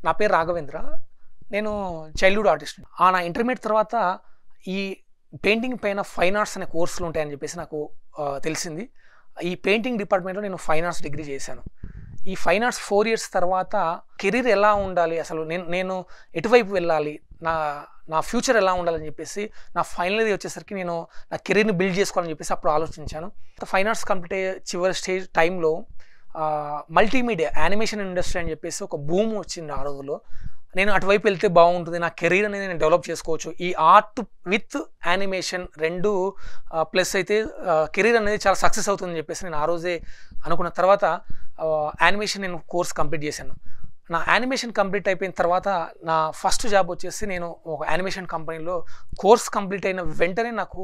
నా పేరు రాఘవేంద్ర నేను చైల్డ్హుడ్ ఆర్టిస్ట్ ఆ నా ఇంటర్మీడియట్ తర్వాత ఈ పెయింటింగ్ పైన ఫైన్ ఆర్ట్స్ అనే కోర్సులు ఉంటాయని చెప్పేసి నాకు ఆ, తెలిసింది ఈ పెయింటింగ్ డిపార్ట్మెంట్లో నేను ఫైన్ ఆర్ట్స్ డిగ్రీ చేశాను ఈ ఫైన్ ఆర్ట్స్ ఫోర్ ఇయర్స్ తర్వాత కెరీర్ ఎలా ఉండాలి అసలు నేను నేను ఎటువైపు వెళ్ళాలి నా నా ఫ్యూచర్ ఎలా ఉండాలని చెప్పేసి నా ఫైనల్ ఇయర్ వచ్చేసరికి నేను నా కెరీర్ని బిల్డ్ చేసుకోవాలని చెప్పేసి అప్పుడు ఆలోచించాను ఫైన్ ఆర్ట్స్ కంప్లీట్ అయ్యే చివరి స్టేజ్ టైంలో మల్టీమీడియా యానిమేషన్ ఇండస్ట్రీ అని చెప్పేసి ఒక భూమి వచ్చింది ఆ రోజుల్లో నేను అటువైపు వెళ్తే బాగుంటుంది నా కెరీర్ అనేది నేను డెవలప్ చేసుకోవచ్చు ఈ ఆర్ట్ విత్ యానిమేషన్ రెండు ప్లస్ అయితే కెరీర్ అనేది చాలా సక్సెస్ అవుతుందని చెప్పేసి నేను ఆ రోజే అనుకున్న తర్వాత యానిమేషన్ నేను కోర్స్ కంప్లీట్ చేశాను నా యానిమేషన్ కంప్లీట్ అయిపోయిన తర్వాత నా ఫస్ట్ జాబ్ వచ్చేసి నేను ఒక యానిమేషన్ కంపెనీలో కోర్స్ కంప్లీట్ అయిన వెంటనే నాకు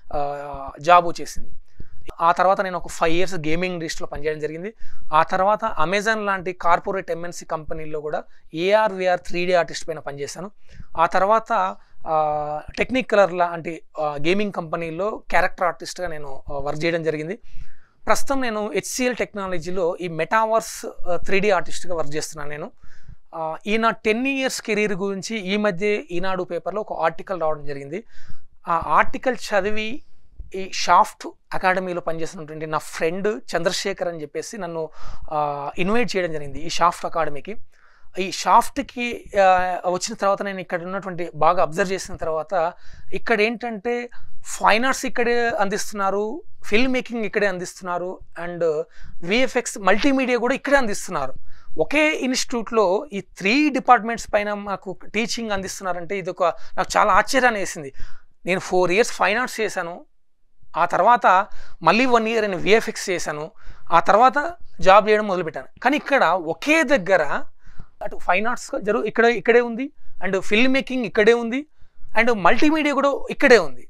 జాబ్ వచ్చేసింది ఆ తర్వాత నేను ఒక ఫైవ్ ఇయర్స్ గేమింగ్ ఇండస్ట్రీలో పనిచేయడం జరిగింది ఆ తర్వాత అమెజాన్ లాంటి కార్పొరేట్ ఎంఎన్సీ కంపెనీల్లో కూడా AR VR three D artist పైన పనిచేశాను ఆ తర్వాత టెక్నిక్ కలర్ లాంటి గేమింగ్ కంపెనీలో క్యారెక్టర్ ఆర్టిస్ట్గా నేను వర్క్ చేయడం జరిగింది ప్రస్తుతం నేను హెచ్సిఎల్ టెక్నాలజీలో ఈ మెటావర్స్ త్రీ డి ఆర్టిస్ట్గా వర్క్ చేస్తున్నాను నేను ఆ, ఈ నా టెన్ ఇయర్స్ కెరీర్ గురించి ఈ మధ్య ఈనాడు పేపర్లో ఒక ఆర్టికల్ రావడం జరిగింది ఆ ఆర్టికల్ చదివి ఈ షాఫ్ట్ అకాడమీలో పనిచేస్తున్నటువంటి నా ఫ్రెండ్ చంద్రశేఖర్ అని చెప్పేసి నన్ను ఇన్వైట్ చేయడం జరిగింది ఈ షాఫ్ట్ అకాడమీకి ఈ షాఫ్ట్కి ఆ, వచ్చిన తర్వాత నేను ఇక్కడ ఉన్నటువంటి బాగా అబ్జర్వ్ చేసిన తర్వాత ఇక్కడ ఏంటంటే ఫైన్ ఆర్ట్స్ ఇక్కడే అందిస్తున్నారు ఫిల్మ్ మేకింగ్ ఇక్కడే అందిస్తున్నారు అండ్ విఎఫ్ఎక్స్ మల్టీమీడియా కూడా ఇక్కడే అందిస్తున్నారు ఒకే ఇన్స్టిట్యూట్లో ఈ త్రీ డిపార్ట్మెంట్స్ పైన మాకు టీచింగ్ అందిస్తున్నారంటే ఇది ఒక నాకు చాలా ఆశ్చర్యాన్ని వేసింది నేను ఫోర్ ఇయర్స్ ఫైన్ ఆర్ట్స్ చేశాను ఆ తర్వాత మళ్ళీ వన్ ఇయర్ నేను విఎఫ్ఎక్స్ చేశాను ఆ తర్వాత జాబ్ చేయడం మొదలుపెట్టాను కానీ ఇక్కడ ఒకే దగ్గర అటు ఫైన్ ఆర్ట్స్ జరుగు ఇక్కడ ఇక్కడే ఉంది అండ్ ఫిల్మ్ మేకింగ్ ఇక్కడే ఉంది అండ్ మల్టీమీడియా కూడా ఇక్కడే ఉంది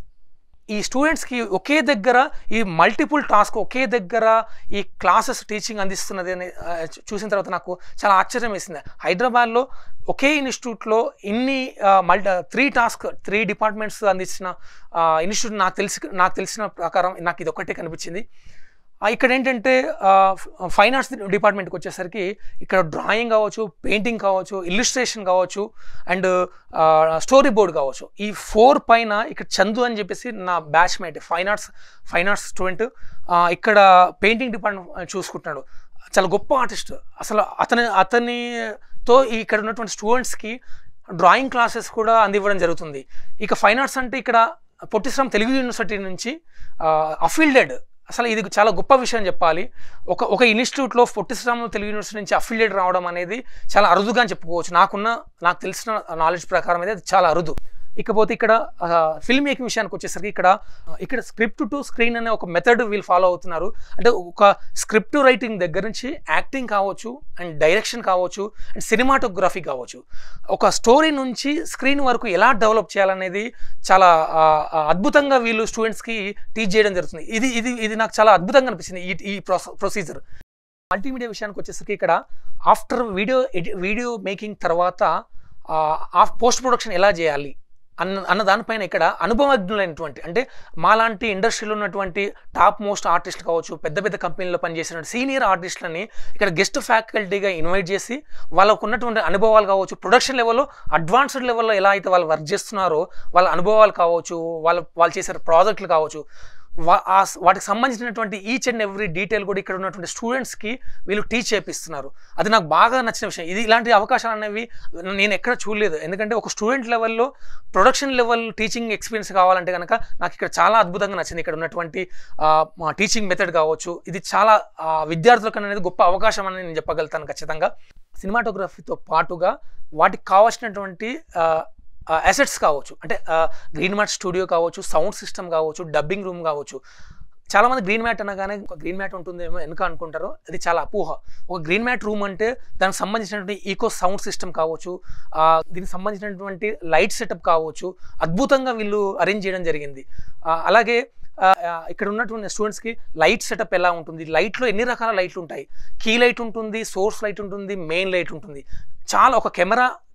ఈ స్టూడెంట్స్కి ఒకే దగ్గర ఈ మల్టిపుల్ టాస్క్ ఒకే దగ్గర ఈ క్లాసెస్ టీచింగ్ అందిస్తున్నది అని ఆ, చూ- చూసిన తర్వాత నాకు చాలా ఆశ్చర్యం వేసింది హైదరాబాద్లో ఒకే ఇన్స్టిట్యూట్లో ఇన్ని multi three task three departments అందించిన ఇన్స్టిట్యూట్ నాకు తెలిసి నాకు తెలిసిన ప్రకారం నాకు ఇది ఒక్కటే కనిపించింది ఆ, ఇక్కడ ఏంటంటే ఫైన్ ఆర్ట్స్ డిపార్ట్మెంట్కి వచ్చేసరికి ఇక్కడ డ్రాయింగ్ కావచ్చు పెయింటింగ్ కావచ్చు ఇల్లుస్ట్రేషన్ కావచ్చు అండ్ స్టోరీ బోర్డ్ కావచ్చు ఈ ఫోర్ పైన ఇక్కడ చందు అని చెప్పేసి నా batch mate fine arts fine arts student ఇక్కడ పెయింటింగ్ డిపార్ట్మెంట్ చూసుకుంటున్నాడు చాలా గొప్ప ఆర్టిస్ట్ అసలు అతని అతనితో ఇక్కడ ఉన్నటువంటి స్టూడెంట్స్కి డ్రాయింగ్ క్లాసెస్ కూడా అందివ్వడం జరుగుతుంది ఇక ఫైన్ ఆర్ట్స్ అంటే ఇక్కడ పొట్టిశ్రామ్ తెలుగు యూనివర్సిటీ నుంచి అఫీల్డెడ్ అసలు ఇది చాలా గొప్ప విషయం చెప్పాలి ఒక ఒక ఇన్స్టిట్యూట్లో పొట్టిశ్రామ్ తెలుగు యూనివర్సిటీ నుంచి అఫిలియేట్ రావడం అనేది చాలా అరుదుగా అని చెప్పుకోవచ్చు నాకున్న నాకు తెలిసిన నాలెడ్జ్ ప్రకారం అయితే అది చాలా అరుదు ఇకపోతే ఇక్కడ ఫిల్మ్ మేకింగ్ విషయానికి వచ్చేసరికి ఇక్కడ ఆ, ఇక్కడ స్క్రిప్ట్ టు స్క్రీన్ అనే ఒక మెథడ్ వీళ్ళు ఫాలో అవుతున్నారు అంటే ఒక స్క్రిప్ట్ రైటింగ్ దగ్గర నుంచి యాక్టింగ్ కావచ్చు అండ్ డైరెక్షన్ కావచ్చు అండ్ సినిమాటోగ్రఫీ కావచ్చు ఒక స్టోరీ నుంచి స్క్రీన్ వరకు ఎలా డెవలప్ చేయాలనేది చాలా ఆ, ఆ, అద్భుతంగా వీళ్ళు స్టూడెంట్స్కి టీచ్ చేయడం జరుగుతుంది ఇది ఇది ఇది నాకు చాలా అద్భుతంగా అనిపించింది ఈ ఈ ప్రొసీజర్ మల్టీమీడియా విషయానికి వచ్చేసరికి ఇక్కడ ఆఫ్టర్ వీడియో ఎడి వీడియో మేకింగ్ తర్వాత ఆఫ్ పోస్ట్ ప్రొడక్షన్ ఎలా చేయాలి అన్న అన్న దానిపైన ఇక్కడ అనుభవజ్ఞులైనటువంటి అంటే మాలాంటి ఇండస్ట్రీలో ఉన్నటువంటి టాప్ మోస్ట్ ఆర్టిస్టులు కావచ్చు పెద్ద పెద్ద కంపెనీలో పనిచేసిన సీనియర్ ఆర్టిస్టులని ఇక్కడ గెస్ట్ ఫ్యాకల్టీగా ఇన్వైట్ చేసి వాళ్ళకు ఉన్నటువంటి అనుభవాలు కావచ్చు ప్రొడక్షన్ లెవెల్లో అడ్వాన్స్డ్ లెవెల్లో ఎలా అయితే వాళ్ళు వర్క్ చేస్తున్నారో వాళ్ళ అనుభవాలు కావచ్చు వాళ్ళ వాళ్ళు చేసే ప్రాజెక్టులు కావచ్చు వా- ఆ స- వాటికి సంబంధించినటువంటి ఈచ్ అండ్ ఎవ్రీ డీటెయిల్ కూడా ఇక్కడ ఉన్నటువంటి స్టూడెంట్స్కి వీళ్ళు టీచ్ చేపిస్తున్నారు అది నాకు బాగా నచ్చిన విషయం ఇది ఇలాంటి అవకాశాలు అనేవి నేను ఎక్కడ చూడలేదు ఎందుకంటే ఒక స్టూడెంట్ లెవెల్లో ప్రొడక్షన్ లెవెల్ టీచింగ్ ఎక్స్పీరియన్స్ కావాలంటే కనుక నాకు ఇక్కడ చాలా అద్భుతంగా నచ్చింది ఇక్కడ ఉన్నటువంటి టీచింగ్ మెథడ్ కావచ్చు ఇది చాలా ఆ, విద్యార్థులకు అనేది గొప్ప అవకాశం అని నేను చెప్పగలుగుతాను ఖచ్చితంగా సినిమాటోగ్రఫీతో పాటుగా వాటికి కావాల్సినటువంటి అసెట్స్ కావచ్చు అంటే గ్రీన్ మ్యాట్ స్టూడియో కావచ్చు సౌండ్ సిస్టమ్ కావచ్చు డబ్బింగ్ రూమ్ కావచ్చు చాలా మంది గ్రీన్ మ్యాట్ అనగానే ఒక గ్రీన్ మ్యాట్ ఉంటుందేమో వెనుక అనుకుంటారు అది చాలా అపోహ ఒక గ్రీన్ మ్యాట్ రూమ్ అంటే దానికి సంబంధించినటువంటి ఈకో సౌండ్ సిస్టమ్ కావచ్చు ఆ, దీనికి సంబంధించినటువంటి లైట్ సెటప్ కావచ్చు అద్భుతంగా వీళ్ళు అరేంజ్ చేయడం జరిగింది ఆ, అలాగే ఆ, ఆ, ఇక్కడ ఉన్నటువంటి స్టూడెంట్స్కి లైట్ సెటప్ ఎలా ఉంటుంది లైట్లో ఎన్ని రకాల లైట్లు ఉంటాయి కీ లైట్ ఉంటుంది సోర్స్ లైట్ ఉంటుంది మెయిన్ లైట్ ఉంటుంది చాలా ఒక కెమెరా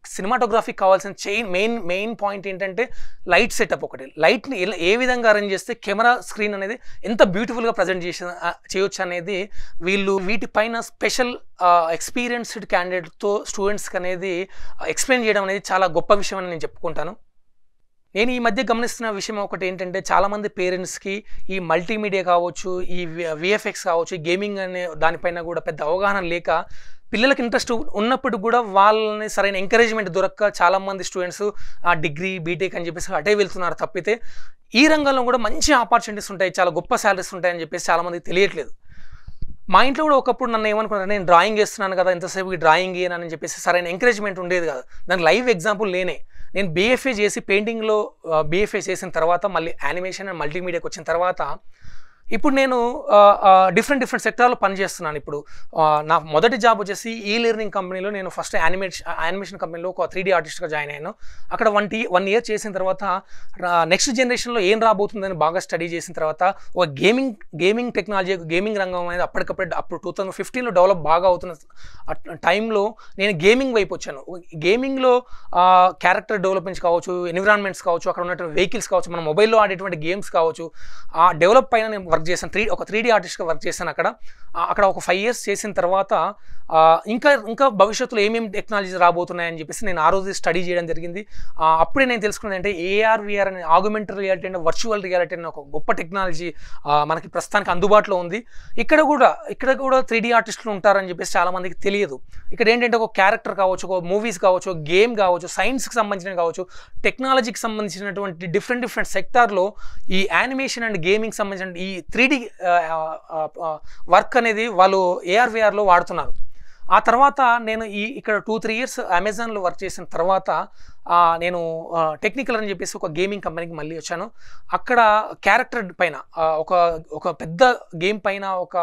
సినిమాటోగ్రఫీకి కావాల్సిన చైన్ మెయిన్ మెయిన్ పాయింట్ ఏంటంటే లైట్ సెటప్ ఒకటి లైట్ని ఎలా ఏ విధంగా అరేంజ్ చేస్తే కెమెరా స్క్రీన్ అనేది ఎంత బ్యూటిఫుల్గా ప్రజెంట్ చేసి చేయొచ్చు అనేది వీళ్ళు వీటిపైన స్పెషల్ ఎక్స్పీరియన్స్డ్ క్యాండిడేట్తో స్టూడెంట్స్కి అనేది ఎక్స్ప్లెయిన్ చేయడం అనేది చాలా గొప్ప విషయం అని నేను చెప్పుకుంటాను నేను ఈ మధ్య గమనిస్తున్న విషయం ఒకటి ఏంటంటే చాలామంది పేరెంట్స్కి ఈ మల్టీమీడియా కావచ్చు ఈ విఎఫ్ఎక్స్ కావచ్చు ఈ గేమింగ్ అనే దానిపైన కూడా పెద్ద అవగాహన లేక పిల్లలకి ఇంట్రెస్ట్ ఉన్నప్పుడు కూడా వాళ్ళని సరైన ఎంకరేజ్మెంట్ దొరక్క చాలామంది స్టూడెంట్స్ ఆ డిగ్రీ బీటెక్ అని చెప్పేసి అటే వెళ్తున్నారు తప్పితే ఈ రంగంలో కూడా మంచి ఆపర్చునిటీస్ ఉంటాయి చాలా గొప్ప శాలరీస్ ఉంటాయని చెప్పేసి చాలామందికి తెలియట్లేదు మా ఇంట్లో కూడా ఒకప్పుడు నన్ను ఏమనుకున్నారు నేను డ్రాయింగ్ చేస్తున్నాను కదా ఎంతసేపు డ్రాయింగ్ అని చెప్పేసి సరైన ఎంకరేజ్మెంట్ ఉండేది కాదు దానికి లైవ్ ఎగ్జాంపుల్ లేనే నేను బీఎఫ్ఏ చేసి పెయింటింగ్లో బీఎఫ్ఏ చేసిన తర్వాత మళ్ళీ యానిమేషన్ అండ్ మల్టీమీడియాకి వచ్చిన తర్వాత ఇప్పుడు నేను డిఫరెంట్ డిఫరెంట్ సెక్టార్లో పనిచేస్తున్నాను ఇప్పుడు ఆ, నా మొదటి జాబ్ వచ్చేసి ఈ లెర్నింగ్ కంపెనీలో నేను ఫస్ట్ యానిమేషన్ యానిమేషన్ కంపెనీలో ఒక త్రీ డీ ఆర్టిస్ట్గా జాయిన్ అయ్యాను అక్కడ వన్ టీ వన్ ఇయర్ చేసిన తర్వాత నెక్స్ట్ జనరేషన్లో ఏం రాబోతుందని బాగా స్టడీ చేసిన తర్వాత ఒక గేమింగ్ గేమింగ్ టెక్నాలజీ గేమింగ్ రంగం అనేది అప్పటికప్పుడు అప్పుడు టూ థౌసండ్ ఫిఫ్టీన్లో డెవలప్ బాగా అవుతున్న టైంలో నేను గేమింగ్ వైపు వచ్చాను గేమింగ్లో క్యారెక్టర్ డెవలప్మెంట్స్ కావచ్చు ఎన్విరాన్మెంట్స్ కావచ్చు అక్కడ ఉన్నటువంటి వెహికల్స్ కావచ్చు మన మొబైల్లో ఆడేటువంటి గేమ్స్ కావచ్చు ఆ డెవలప్ పైన నేను వర్క్ చేశాను త్రీ ఒక త్రీ డీ ఆర్టిస్ట్గా వర్క్ చేశాను అక్కడ ఆ, అక్కడ ఒక ఫైవ్ ఇయర్స్ చేసిన తర్వాత ఆ, ఇంకా ఇంకా భవిష్యత్తులో ఏమేమి టెక్నాలజీస్ రాబోతున్నాయని చెప్పేసి నేను ఆ రోజు స్టడీ చేయడం జరిగింది ఆ, అప్పుడే నేను తెలుసుకున్నది అంటే ఏఆర్ విఆర్ అనే augmented reality and virtual reality అనే ఒక గొప్ప టెక్నాలజీ మనకి ప్రస్తుతానికి అందుబాటులో ఉంది ఇక్కడ కూడా ఇక్కడ కూడా త్రీ డీ ఆర్టిస్టులు ఉంటారని చెప్పేసి చాలా మందికి తెలియదు ఇక్కడ ఏంటంటే ఒక క్యారెక్టర్ కావచ్చు ఒక మూవీస్ కావచ్చు ఒక గేమ్ కావచ్చు సైన్స్కి సంబంధించిన కావచ్చు టెక్నాలజీకి సంబంధించినటువంటి డిఫరెంట్ డిఫరెంట్ సెక్టార్లో ఈ యానిమేషన్ అండ్ గేమింగ్ సంబంధించిన ఈ త్రీ డి వర్క్ అనేది వాళ్ళు ఏఆర్విఆర్లో వాడుతున్నారు ఆ తర్వాత నేను ఈ ఇక్కడ టూ త్రీ ఇయర్స్ అమెజాన్లో వర్క్ చేసిన తర్వాత ఆ, నేను టెక్నికల్ అని చెప్పేసి ఒక గేమింగ్ కంపెనీకి మళ్ళీ వచ్చాను అక్కడ క్యారెక్టర్ పైన ఆ, ఒక ఒక పెద్ద గేమ్ పైన ఒక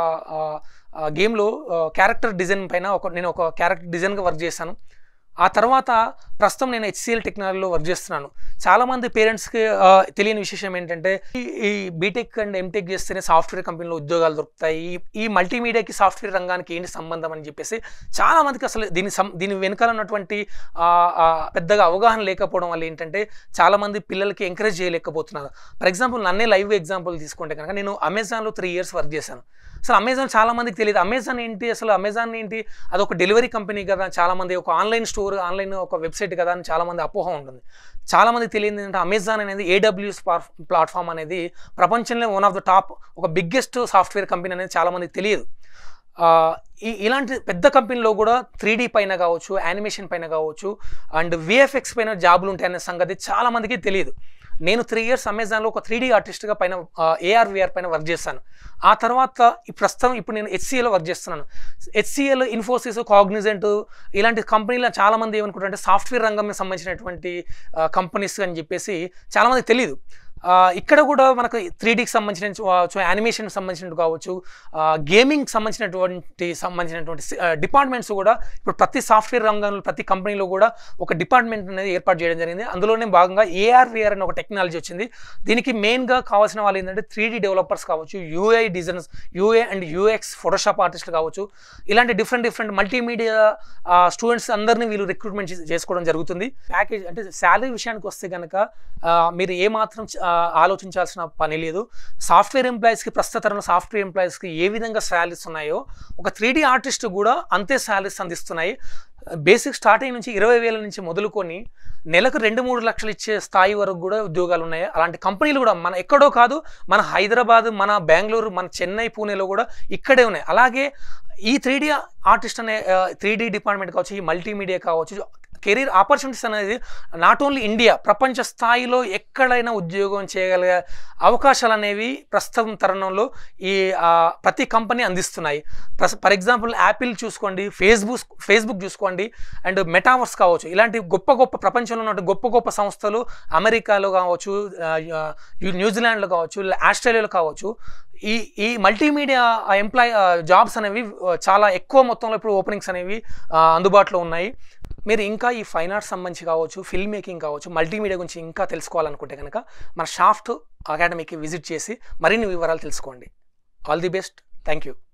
గేమ్లో క్యారెక్టర్ డిజైన్ పైన ఒక నేను ఒక క్యారెక్టర్ డిజైన్గా వర్క్ చేశాను ఆ తర్వాత ప్రస్తుతం నేను హెచ్సిఎల్ టెక్నాలజీలో వర్క్ చేస్తున్నాను చాలామంది పేరెంట్స్కి తెలియని విశేషం ఏంటంటే ఈ- ఈ బీటెక్ అండ్ ఎంటెక్ చేస్తేనే సాఫ్ట్వేర్ కంపెనీలో ఉద్యోగాలు దొరుకుతాయి ఈ- ఈ మల్టీమీడియాకి సాఫ్ట్వేర్ రంగానికి ఏంటి సంబంధం అని చెప్పేసి చాలామందికి అసలు దీని సం దీని వెనకాల ఉన్నటువంటి ఆ, ఆ, పెద్దగా అవగాహన లేకపోవడం వల్ల ఏంటంటే చాలామంది పిల్లలకి ఎంకరేజ్ చేయలేకపోతున్నారు ఫర్ ఎగ్జాంపుల్ నన్నే లైవ్ ఎగ్జాంపుల్ తీసుకుంటే కనుక నేను అమెజాన్లో త్రీ ఇయర్స్ వర్క్ చేశాను అసలు అమెజాన్ చాలా మందికి తెలియదు అమెజాన్ ఏంటి అసలు అమెజాన్ ఏంటి అది ఒక డెలివరీ కంపెనీ కదా చాలా మంది ఒక ఆన్లైన్ స్టోర్ ఆన్లైన్ ఒక వెబ్సైట్ కదా అని చాలా మంది అపోహ ఉంటుంది చాలా మందికి తెలియదు ఏంటంటే అమెజాన్ అనేది ఏడబ్ల్యూఎస్ ప్లాట్ఫామ్ అనేది ప్రపంచంలో వన్ ఆఫ్ ద టాప్ ఒక బిగ్గెస్ట్ సాఫ్ట్వేర్ కంపెనీ అనేది చాలా మందికి తెలియదు ఆ, ఈ ఇలాంటి పెద్ద కంపెనీలో కూడా త్రీ డీ పైన కావచ్చు యానిమేషన్ పైన కావచ్చు అండ్ విఎఫ్ఎక్స్ పైన జాబులు ఉంటాయనే సంగతి చాలా మందికి తెలియదు నేను త్రీ ఇయర్స్ అమెజాన్లో ఒక త్రీ డీ ఆర్టిస్ట్గా పైన ఏఆర్ విఆర్ పైన వర్క్ చేస్తాను ఆ తర్వాత ఈ ప్రస్తుతం ఇప్పుడు నేను హెచ్సిఏలో వర్క్ చేస్తున్నాను హెచ్సిఏలో ఇన్ఫోసిస్ కాగ్నిజెంట్ ఇలాంటి కంపెనీలో చాలామంది ఏమనుకుంటారంటే సాఫ్ట్వేర్ రంగం సంబంధించినటువంటి కంపెనీస్ అని చెప్పేసి చాలామంది తెలియదు ఆ, ఇక్కడ కూడా మనకు త్రీ డీకి సంబంధించిన కావచ్చు యానిమేషన్కి సంబంధించినట్టు కావచ్చు గేమింగ్ సంబంధించినటువంటి సంబంధించినటువంటి డిపార్ట్మెంట్స్ కూడా ఇప్పుడు ప్రతి సాఫ్ట్వేర్ రంగంలో ప్రతి కంపెనీలో కూడా ఒక డిపార్ట్మెంట్ అనేది ఏర్పాటు చేయడం జరిగింది అందులోనే భాగంగా ఏఆర్విఆర్ అనే ఒక టెక్నాలజీ వచ్చింది దీనికి మెయిన్గా కావాల్సిన వాళ్ళు ఏంటంటే త్రీ డీ డెవలపర్స్ కావచ్చు UI designers UA and UX Photoshop ఆర్టిస్టులు కావచ్చు ఇలాంటి డిఫరెంట్ డిఫరెంట్ మల్టీమీడియా స్టూడెంట్స్ అందరినీ వీళ్ళు రిక్రూట్మెంట్ చేసుకోవడం జరుగుతుంది ప్యాకేజ్ అంటే శాలరీ విషయానికి వస్తే కనుక ఆ, మీరు ఏమాత్రం ఆ, ఆలోచించాల్సిన పని లేదు సాఫ్ట్వేర్ ఎంప్లాయీస్కి ప్రస్తుత తరంలో సాఫ్ట్వేర్ ఎంప్లాయీస్కి ఏ విధంగా శాలరీస్ ఉన్నాయో ఒక త్రీ డీ ఆర్టిస్ట్ కూడా అంతే శాలరీస్ అందిస్తున్నాయి బేసిక్ స్టార్టింగ్ నుంచి ఇరవై వేల నుంచి మొదలుకొని నెలకు రెండు మూడు లక్షలు ఇచ్చే స్థాయి వరకు కూడా ఉద్యోగాలు ఉన్నాయి అలాంటి కంపెనీలు కూడా మన ఎక్కడో కాదు మన హైదరాబాద్ మన బెంగళూరు మన చెన్నై పూణేలో కూడా ఇక్కడే ఉన్నాయి అలాగే ఈ త్రీ డీ ఆర్టిస్ట్ అనే త్రీ డీ డిపార్ట్మెంట్ కావచ్చు ఈ మల్టీమీడియా కావచ్చు కెరీర్ ఆపర్చునిటీస్ అనేది నాట్ ఓన్లీ ఇండియా ప్రపంచ స్థాయిలో ఎక్కడైనా ఉద్యోగం చేయగలిగే అవకాశాలు అనేవి ప్రస్తుతం తరుణంలో ఈ ఆ, ప్రతి కంపెనీ అందిస్తున్నాయి ఫర్ ఎగ్జాంపుల్ యాపిల్ చూసుకోండి ఫేస్బుక్ ఫేస్బుక్ చూసుకోండి అండ్ మెటావర్స్ కావచ్చు ఇలాంటి గొప్ప గొప్ప ప్రపంచంలో ఉన్న గొప్ప గొప్ప సంస్థలు అమెరికాలో కావచ్చు ఆ, యు- న్యూజిలాండ్లో కావచ్చు ఆస్ట్రేలియాలో కావచ్చు ఈ ఈ మల్టీమీడియా ఎంప్లాయ్ జాబ్స్ అనేవి ఆ, చాలా ఎక్కువ మొత్తంలో ఇప్పుడు ఓపెనింగ్స్ అనేవి ఆ, అందుబాటులో ఉన్నాయి మీరు ఇంకా ఈ ఫైన్ ఆర్ట్స్ సంబంధించి కావచ్చు ఫిల్మ్ మేకింగ్ కావచ్చు మల్టీమీడియా గురించి ఇంకా తెలుసుకోవాలనుకుంటే కనుక మన షాఫ్ట్ అకాడమీకి విజిట్ చేసి మరిన్ని వివరాలు తెలుసుకోండి all the best thank you